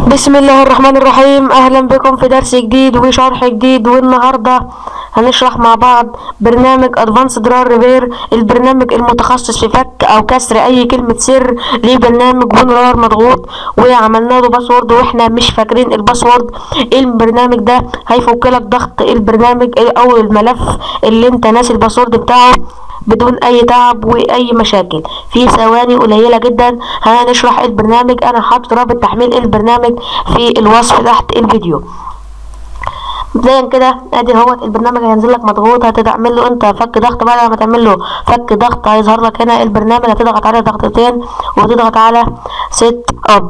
بسم الله الرحمن الرحيم اهلا بكم في درس جديد وشرح جديد والنهارده هنشرح مع بعض برنامج ادفانسد رار ريبير البرنامج المتخصص في فك او كسر اي كلمه سر ليه برنامج ونرار مضغوط وعملنا له باسورد واحنا مش فاكرين الباسورد البرنامج ده هيفك لك ضغط البرنامج او الملف اللي انت ناسي الباسورد بتاعه بدون اي تعب واي مشاكل في ثواني قليله جدا هنشرح البرنامج انا حاطط رابط تحميل البرنامج في الوصف تحت الفيديو مبدئيا كده ادي اهوت البرنامج هينزل لك مضغوط هتعمل له انت فك ضغط بعد ما تعمل له فك ضغط هيظهر لك هنا البرنامج هتضغط عليه ضغطتين وتضغط على سيت اب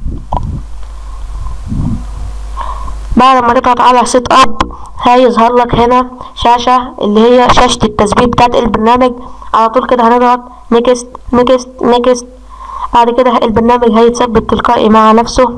بعد ما تضغط على سيت اب هيظهر لك هنا شاشة اللي هي شاشة التثبيت بتاعت البرنامج على طول كده هنضغط نيكست نيكست نيكست بعد كده البرنامج هيتثبت تلقائي مع نفسه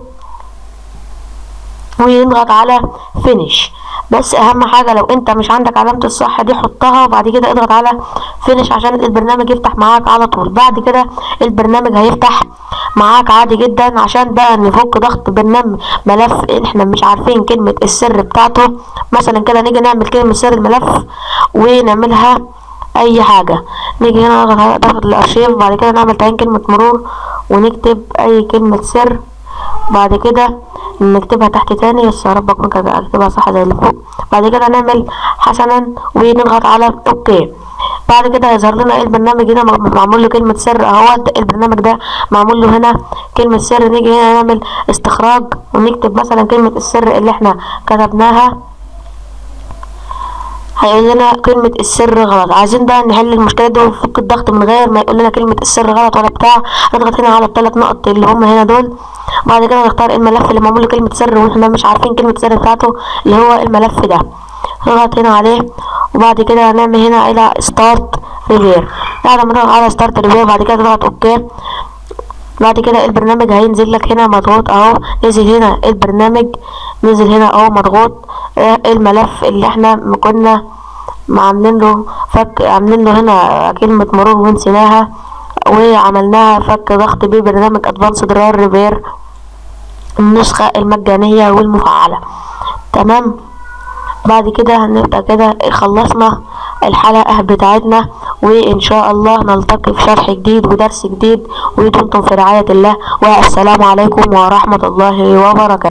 ونضغط على فينيش بس اهم حاجه لو انت مش عندك علامه الصح دي حطها وبعد كده اضغط على فينيش عشان البرنامج يفتح معاك على طول بعد كده البرنامج هيفتح معاك عادي جدا عشان بقى نفك ضغط برنامج ملف احنا مش عارفين كلمه السر بتاعته مثلا كده نيجي نعمل كلمه سر الملف ونعملها اي حاجه نيجي هنا نضغط على ضغط الارشيف بعد كده نعمل تعيين كلمه مرور ونكتب اي كلمه سر بعد كده نكتبها تحت تاني بس يا رب اكون كده اكتبها صح زي اللي فوق بعد كده نعمل حسنا ونضغط على اوكي بعد كده هيظهر لنا البرنامج هنا معمول له كلمة سر اهوت البرنامج ده معمول له هنا كلمة سر نيجي هنا نعمل استخراج ونكتب مثلا كلمة السر اللي احنا كتبناها هيقول لنا كلمة السر غلط عايزين بقى نحل المشكلة دي ونفك الضغط من غير ما يقول لنا كلمة السر غلط ولا بتاع نضغط هنا على الثلاث نقط اللي هم هنا دول بعد كده نختار الملف اللي معمول له كلمة سر واحنا مش عارفين كلمة السر بتاعته اللي هو الملف ده نضغط هنا عليه وبعد كده هنعمل هنا الى ستارت ريفير بعد ما نضغط على ستارت ريفير بعد كده نضغط اوكي بعد كده البرنامج هينزل لك هنا مضغوط اهو نزل هنا البرنامج نزل هنا اهو مضغوط الملف اللي احنا كنا عاملين له فك عاملين له هنا كلمة مرور ونسيناها وعملناها فك ضغط ببرنامج ادفانسد رار ريفير النسخة المجانية والمفعلة تمام بعد كده هنبقى كده خلصنا الحلقة بتاعتنا وإن شاء الله نلتقي في شرح جديد ودرس جديد ودمتم في رعاية الله والسلام عليكم ورحمة الله وبركاته